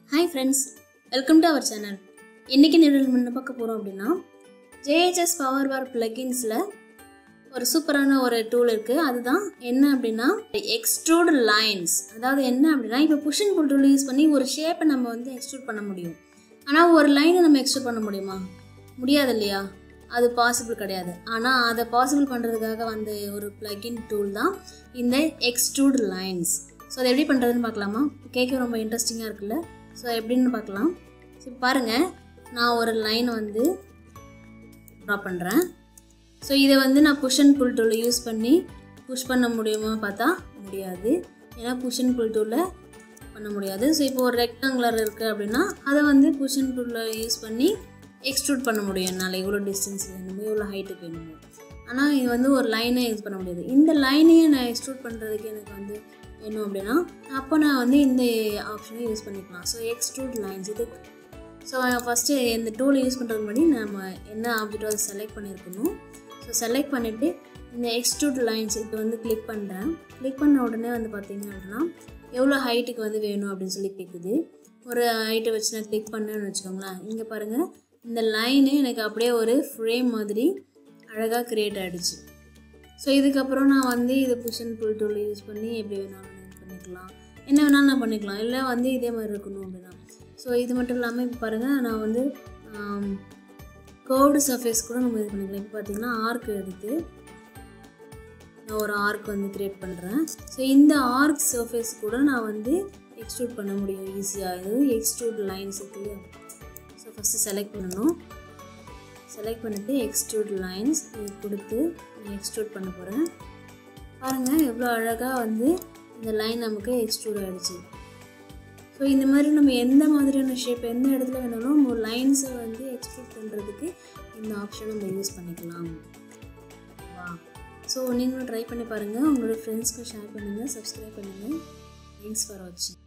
hi friends welcome to our channel இன்றைக்கி நிழல் முன்ன பார்க்க போகிறோம் அப்படின்னா ஜேஹெச்எஸ் பவர் பார் பிளகின்ஸில் ஒரு சூப்பரான ஒரு டூல் இருக்குது அதுதான் என்ன அப்படின்னா எக்ஸ்ட்ரூட் லைன்ஸ் அதாவது என்ன அப்படின்னா இப்போ புஷன் புல் டூல் யூஸ் பண்ணி ஒரு ஷேப்பை நம்ம வந்து எக்ஸ்ட்ரூட் பண்ண முடியும் ஆனால் ஒரு லைனை நம்ம எக்ஸ்ட்ரூட் பண்ண முடியுமா முடியாது இல்லையா அது பாசிபிள் கிடையாது ஆனால் அதை பாசிபிள் பண்ணுறதுக்காக வந்த ஒரு பிளகின் டூல் தான் இந்த எக்ஸ்ட்ரூட் லைன்ஸ் ஸோ அதை எப்படி பண்ணுறதுன்னு பார்க்கலாமா கேட்க ரொம்ப இன்ட்ரெஸ்டிங்காக இருக்குல்ல ஸோ எப்படின்னு பார்க்கலாம் ஸோ பாருங்கள் நான் ஒரு லைன் வந்து ட்ரா பண்ணுறேன் ஸோ இதை வந்து நான் புஷ் அண்ட் புல் டூலை யூஸ் பண்ணி புஷ் பண்ண முடியுமா பார்த்தா முடியாது ஏன்னா புஷ் அண்ட் புல் டூலில் பண்ண முடியாது ஸோ இப்போ ஒரு ரெக்டாங்குலர் இருக்குது அப்படின்னா அதை வந்து புஷ் அண்ட் டூலில் யூஸ் பண்ணி எக்ஸ்ட்ரூட் பண்ண முடியும் என்னால் இவ்வளோ டிஸ்டன்ஸ் வேணுமோ இவ்வளோ ஹைட்டுக்கு வேணுமோ ஆனால் இது வந்து ஒரு லைனை யூஸ் பண்ண முடியாது இந்த லைனையும் நான் எக்ஸ்ட்ரூட் பண்ணுறதுக்கு எனக்கு வந்து வேணும் அப்படின்னா அப்போ நான் வந்து இந்த ஆப்ஷனை யூஸ் பண்ணிக்கலாம் ஸோ எக்ஸ்ட்ரூட் லைன்ஸ் இது ஸோ ஃபஸ்ட்டு இந்த டூலை யூஸ் பண்ணுறதுக்கு முன்னாடி நம்ம என்ன ஆப்ஜெக்டோ அதை செலக்ட் பண்ணியிருக்கணும் ஸோ செலக்ட் பண்ணிவிட்டு இந்த எக்ஸ்ட்ரூட் லைன்ஸ் இப்போ வந்து கிளிக் பண்ணுறேன் கிளிக் பண்ண உடனே வந்து பார்த்தீங்க அப்படின்னா எவ்வளோ ஹைட்டுக்கு வந்து வேணும் அப்படின்னு சொல்லி கேட்குது ஒரு ஹைட்டை வச்சு நான் கிளிக் பண்ணேன்னு வச்சுக்கோங்களேன் இங்கே பாருங்கள் இந்த லைனு எனக்கு அப்படியே ஒரு ஃப்ரேம் மாதிரி அழகாக க்ரியேட் ஆகிடுச்சு ஸோ இதுக்கப்புறம் நான் வந்து இதை புஷன் புல் டூல் யூஸ் பண்ணி எப்படி வேணாலும் நான் பண்ணிக்கலாம் என்ன வேணாலும் நான் பண்ணிக்கலாம் இல்லை வந்து இதே மாதிரி இருக்கணும் அப்படின்னா ஸோ இது மட்டும் இல்லாமல் இப்போ பாருங்கள் நான் வந்து கர்வ்டு சர்ஃபேஸ் கூட நம்ம இது பண்ணிக்கலாம் இப்போ பார்த்தீங்கன்னா ஆர்க் எடுத்து நான் ஒரு ஆர்க் வந்து க்ரியேட் பண்ணுறேன் ஸோ இந்த ஆர்க் சர்ஃபேஸ் கூட நான் வந்து எக்ஸ்ட்ரூட் பண்ண முடியும் ஈஸியாக இது எக்ஸ்ட்ரூட் லைன்ஸ் இருக்கு இல்லையா ஸோ ஃபஸ்ட்டு செலக்ட் பண்ணணும் செலக்ட் பண்ணிவிட்டு எக்ஸ்ட்ரூட் லைன்ஸ் இது கொடுத்து நான் எக்ஸ்ட்ரூட் பண்ண போகிறேன் பாருங்கள் எவ்வளோ அழகாக வந்து இந்த லைன் நமக்கு எக்ஸ்ட்ரூட் ஆகிடுச்சு ஸோ இந்த மாதிரி நம்ம எந்த மாதிரியான ஷேப் எந்த இடத்துல வேணாலும் நம்ம லைன்ஸை வந்து எக்ஸ்ட்ரூட் பண்ணுறதுக்கு இந்த ஆப்ஷன் நம்ம யூஸ் பண்ணிக்கலாம் வா ஸோ நீங்களும் ட்ரை பண்ணி பாருங்கள் உங்களோட ஃப்ரெண்ட்ஸ்க்கு ஷேர் பண்ணுங்கள் சப்ஸ்கிரைப் பண்ணுங்கள் தேங்க்ஸ் ஃபார் வாட்சிங்